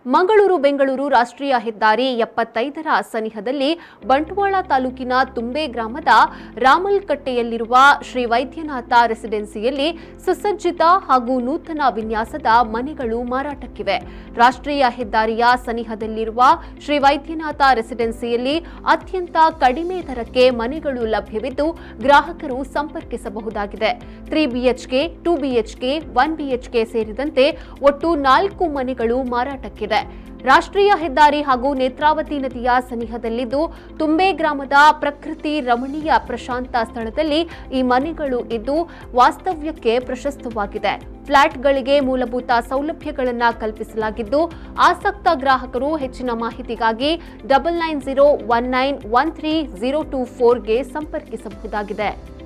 ಮಂಗಳೂರು ಬೆಂಗಳೂರು ರಾಷ್ಟ್ರೀಯ ಹೆದ್ದಾರಿ ಎಪ್ಪತ್ತೈದರ ಸನಿಹದಲ್ಲಿ ಬಂಟ್ವಾಳ ತಾಲೂಕಿನ ತುಂಬೆ ಗ್ರಾಮದ ರಾಮಲ್ಕಟ್ಟೆಯಲ್ಲಿರುವ ಶ್ರೀ ವೈದ್ಯನಾಥ ರೆಸಿಡೆನ್ಸಿಯಲ್ಲಿ ಸುಸಜ್ಜಿತ ಹಾಗೂ ನೂತನ ವಿನ್ಯಾಸದ ಮನೆಗಳು ಮಾರಾಟಕ್ಕಿವೆ ರಾಷ್ಟ್ರೀಯ ಹೆದ್ದಾರಿಯ ಸನಿಹದಲ್ಲಿರುವ ಶ್ರೀ ವೈದ್ಯನಾಥ ರೆಸಿಡೆನ್ಸಿಯಲ್ಲಿ ಅತ್ಯಂತ ಕಡಿಮೆ ದರಕ್ಕೆ ಮನೆಗಳು ಲಭ್ಯವಿದ್ದು ಗ್ರಾಹಕರು ಸಂಪರ್ಕಿಸಬಹುದಾಗಿದೆ three BHK two BHK one BHK ಸೇರಿದಂತೆ ಒಟ್ಟು ನಾಲ್ಕು ಮನೆಗಳು ಮಾರಾಟಕ್ಕಿದೆ ರಾಷ್ಟ್ರೀಯ ಹೆದ್ದಾರಿ ಹಾಗೂ ನೇತ್ರಾವತಿ ನದಿಯ ಸನಿಹದಲ್ಲಿದ್ದು ತುಂಬೆ ಗ್ರಾಮದ ಪ್ರಕೃತಿ ರಮಣೀಯ ಪ್ರಶಾಂತ ಸ್ಥಳದಲ್ಲಿ ಈ ಮನೆಗಳು ಇದ್ದು ವಾಸ್ತವ್ಯಕ್ಕೆ ಪ್ರಶಸ್ತವಾಗಿದೆ ಫ್ಲಾಟ್ಗಳಿಗೆ ಮೂಲಭೂತ ಸೌಲಭ್ಯಗಳನ್ನು ಕಲ್ಪಿಸಲಾಗಿದ್ದು ಆಸಕ್ತ ಗ್ರಾಹಕರು ಹೆಚ್ಚಿನ ಮಾಹಿತಿಗಾಗಿ double nine zero one nine one three zero two ಫೋರ್ಗೆ ಸಂಪರ್ಕಿಸಬಹುದಾಗಿದೆ